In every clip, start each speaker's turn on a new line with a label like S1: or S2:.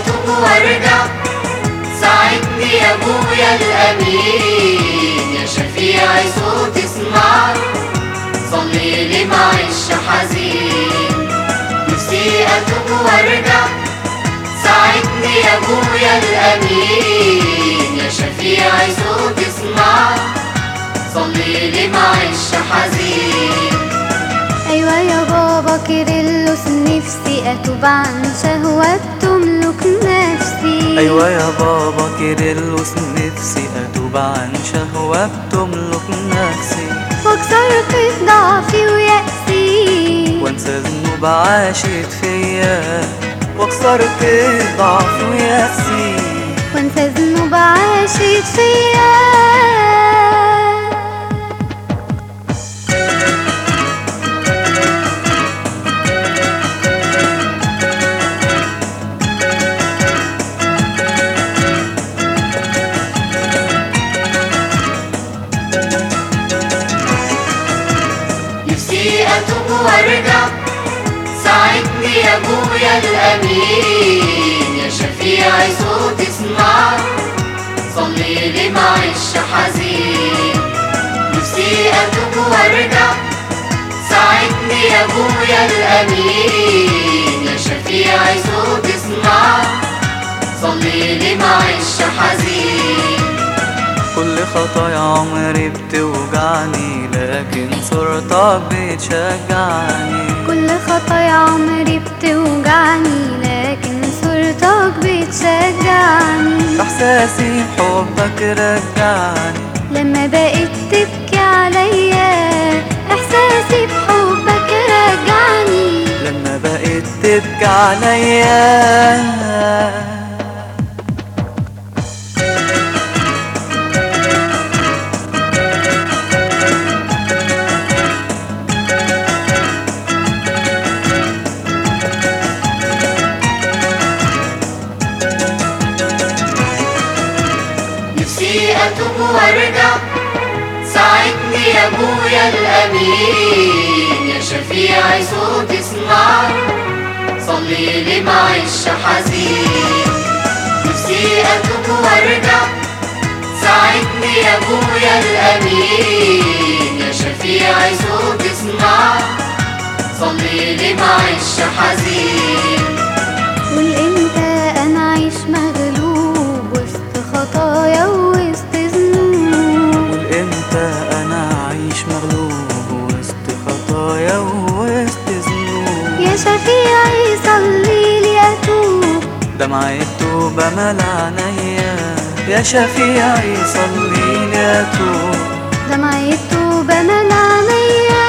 S1: اتوب وارجع ساعدني يا ابويا الامين يا شفيعي صوت اسمع صلي لي معيش حزين نفسي اتوب وارجع ساعدني يا ابويا الامين يا شفيعي صوت اسمع صلي لي معيش حزين
S2: أيوة يا بابا كيرلس نفسي أتوب عن شهوات تملك نفسي
S3: أيوة يا بابا كيرلس نفسي أتوب عن شهوة بتملك نفسي
S2: واكسر في ضعفي ويأسي
S3: وانسى ذنوب عاشت فيا وكسرت ضعفي ويأسي
S2: وانسى ذنوب عاشت فيا
S1: نفسي اتوب وارجع ساعدني يا ابويا الامين يا شفيعي صوت اسمع صلي لي معيش حزين نفسي اتوب وارجع ساعدني يا ابويا الامين يا شفيعي صوت اسمع صلي لي معيش حزين
S3: كل خطايا عمري بتوجعني لكن صورتك بتشجعني
S2: كل خطايا عمري بتوجعني لكن صورتك بتشجعني
S3: إحساسي بحبك رجعني
S2: لما بقيت تبكي عليا احساسي بحبك رجعني
S3: لما بقيت تبكي عليا
S1: نفسي اتوب وارجع ساعدني يا ابويا الامين يا شفيعي صوت اسمع صلي لي معيش حزين نفسي اتوب وارجع ساعدني يا ابويا الامين يا شفيعي صوت اسمع صلي لي معيش حزين
S2: قول امتى انا عايش مغلوب وسط خطايا ووسط ذنوب
S3: قول امتى انا عايش مغلوب وسط خطايا ووسط ذنوب
S2: يا شفيعي صلي لي اتوب
S3: دمع التوبة ملا عينيا يا شفيعي صلي لي اتوب
S2: دمعي التوبة ملا عينيا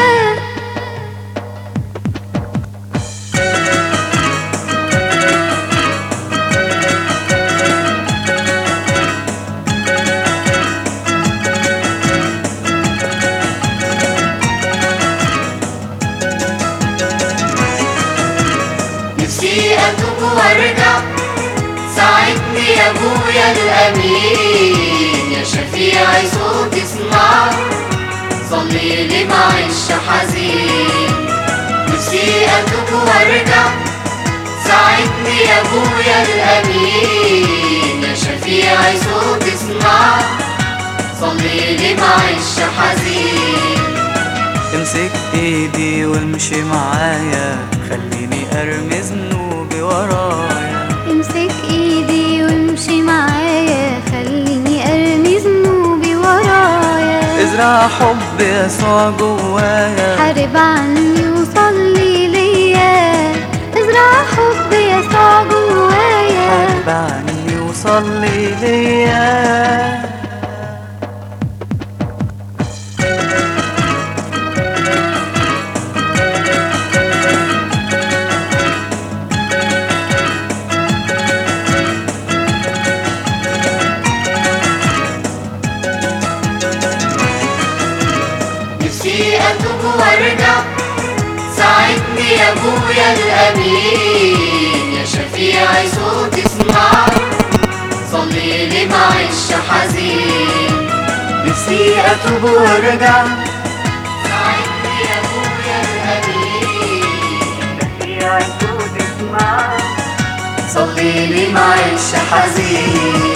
S1: نفسي اتوب وارجع ساعدني يا ابويا الامين يا شفيعي صوت اسمع صلي لي معيش حزين نفسي اتوب وارجع ساعدني يا ابويا الامين يا شفيعي صوت اسمع صلي لي معيش حزين
S3: امسك ايدي وامشي معايا خليني ارمي ذنوبي ورايا
S2: امسك ايدي وامشي معايا خليني ارمي ذنوبي ورايا
S3: ازرع حب يسوع جوايا
S2: حارب عني وصلي ليا ازرع حب يسوع جوايا
S3: حارب عني وصلي ليا
S1: نفسي اتوب وارجع ساعدني يا ابويا الامين يا شفيعي صوت اسمع صلي لي معيش حزين
S3: نفسي اتوب وارجع
S1: ساعدني يا ابويا الامين صلي لي معيش حزين